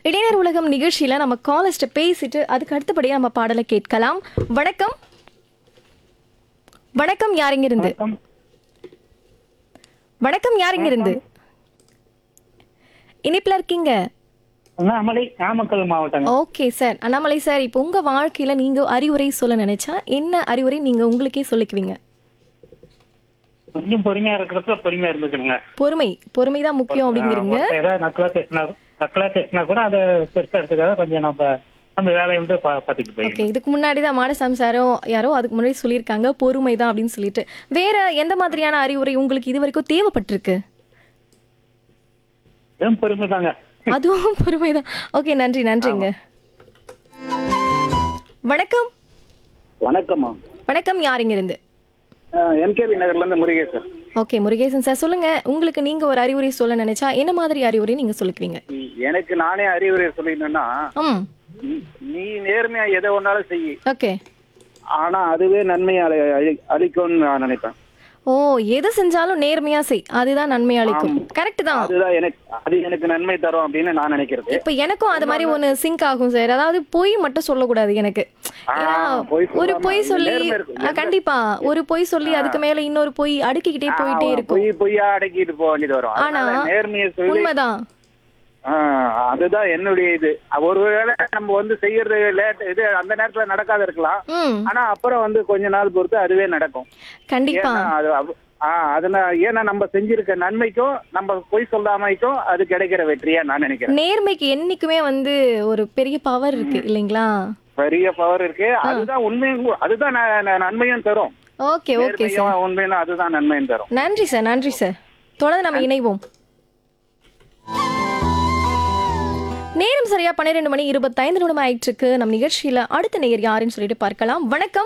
இளைஞர் உலகம் நிகழ்ச்சியில நம்ம காலஸ்ட பேசிட்டு அதுக்கு அடுத்தபடியா நம்ம பாடலை கேட்கலாம் வணக்கம் வணக்கம் யாருங்க இருந்து வணக்கம் வணக்கம் யாருங்க இருந்து இனிப்புல இருக்கீங்க அண்ணாமலை நாமக்கல் மாவட்டங்க ஓகே சார் அண்ணாமலை சார் இப்போ உங்க வாழ்க்கையில நீங்க அறிவுரை சொல்ல நினைச்சா என்ன அறிவுரை நீங்க உங்களுக்கே சொல்லிக்குவீங்க கொஞ்சம் பொறுமையா இருக்கிறப்ப பொறுமையா இருந்துக்கணுங்க பொறுமை பொறுமை தான் முக்கியம் அப்படிங்கிறீங்க ஒருத்தர் ஏதாவது நக்கலா பேசினா நக்கலா பேசினா கூட அதை பெருசா எடுத்துக்காத கொஞ்சம் நம்ம நம்ம வேலையை வந்து பா- பார்த்துட்டு போயிடணும் ஓகே இதுக்கு முன்னாடி தான் மாடசாமி சாரோ யாரோ அதுக்கு முன்னாடி சொல்லியிருக்காங்க பொறுமை தான் அப்படின்னு சொல்லிட்டு வேற எந்த மாதிரியான அறிவுரை உங்களுக்கு இது வரைக்கும் தேவைப்பட்டிருக்கு வெறும் பொறுமை தாங்க அதுவும் பொறுமை தான் ஓகே நன்றி நன்றிங்க வணக்கம் வணக்கம்மா வணக்கம் யாருங்க இருந்து எம்கேபி நகர்ல இருந்து முருகேசன் ஓகே முருகேசன் சார் சொல்லுங்க உங்களுக்கு நீங்க ஒரு அறிவுரை சொல்ல நினைச்சா என்ன மாதிரி அறிவுரை நீங்க சொல்லிக்குவீங்க எனக்கு நானே அறிவுரை சொல்லிடணும்னா ம் நீ- நீ நேர்மையா எதை ஒன்னாலும் செய் ஓகே ஆனா அதுவே நன்மையை அளி- அளி- அளிக்கும்னு நான் நினைப்பேன் ஓ எது செஞ்சாலும் நேர்மையா செய் அதுதான் நன்மை அளிக்கும் கரெக்ட் தான் அதுதான் எனக்கு அது எனக்கு நன்மை தரும் அப்படின்னு நான் நினைக்கிறது இப்ப எனக்கும் அது மாதிரி ஒண்ணு சிங்க் ஆகும் சார் அதாவது பொய் மட்டும் சொல்லக்கூடாது எனக்கு ஏன்னா பொய் ஒரு சொல்லாம பொய் சொல்லி நேர்மை இருக்கும். ஆ, கண்டிப்பா ஒரு பொய் சொல்லி அதுக்கு மேல இன்னொரு பொய் அடுக்கிக்கிட்டே போயிட்டே இருக்கும் பொய் பொய்யா அடக்கிட்டு போக வேண்டியது வரும் ஆனா, அதனால நேர்மையை சொல்லி உண்மைதான் ஆ, அதுதான் என்னுடைய இது ஒருவேளை நம்ம வந்து செய்யறது லேட் இது அந்த நேரத்துல நடக்காத இருக்கலாம் ம் ஆனா அப்புறம் வந்து கொஞ்ச நாள் பொறுத்து அதுவே நடக்கும் கண்டிப்பா ஏன்னா அது அவ- ஆ, அதனால ஏன்னா நம்ம செஞ்சிருக்க நன்மைக்கும் நம்ம பொய் சொல்லாமைக்கும் அது கிடைக்கிற வெற்றியா நான் நினைக்கிறேன் நேர்மைக்கு என்னைக்குமே வந்து ஒரு பெரிய பவர் இருக்கு இல்லைங்களா பெரிய பவர் இருக்கு அதுதான் உண்மையும் கூ- அதுதான் ந- ந- நன்மையும் தரும் ஓகே ஓகே சார் நேர்மையும் உண்மையும் அதுதான் நன்மையும் தரும் நன்றி சார் நன்றி சார் தொடர்ந்து நம்ம இணைவோம் நேரம் சரியா பன்னிரெண்டு மணி இருபத்தைந்து நிமிடம் ஆயிட்டு இருக்கு நம்ம நிகழ்ச்சியில அடுத்த நேயர் யாருன்னு சொல்லிட்டு பார்க்கலாம் வணக்கம்